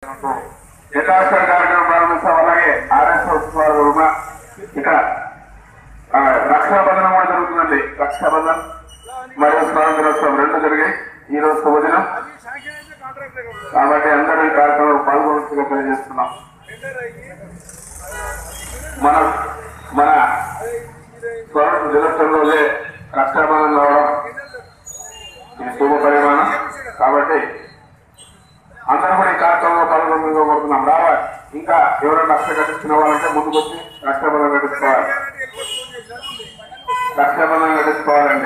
యథాక్షర కార్యక్రమం ప్రారంభిస్తాం అలాగే ఆర్ఎస్ ఉత్సవాలు కూడా ఇక్కడ ఆ, రక్షాబంధనం కూడా జరుగుతుందండి రక్షాబంధన్ మరియు స్వాతంత్ర దినోత్సవం రెండు జరిగాయి ఈ రోజు శుభదినం కాబట్టి అందరూ ఈ కార్యక్రమంలో పాల్గొనగా తెలియజేస్తున్నాం మన మన స్వాతంత్ర దినోత్సవం రోజే రక్షాబంధన్ రావడం ఇది శుభ పరిమాణం కాబట్టి అందరూ కూడా ఈ కార్యక్రమంలో పాల్గొనగా కోరుతున్నాం రావాలి ఇంకా ఎవరైనా రక్ష కట్టించిన వాళ్ళంటే ముందుకు వచ్చి రక్షాబంధం కట్టించుకోవాలి రక్షాబంధం కట్టించుకోవాలండి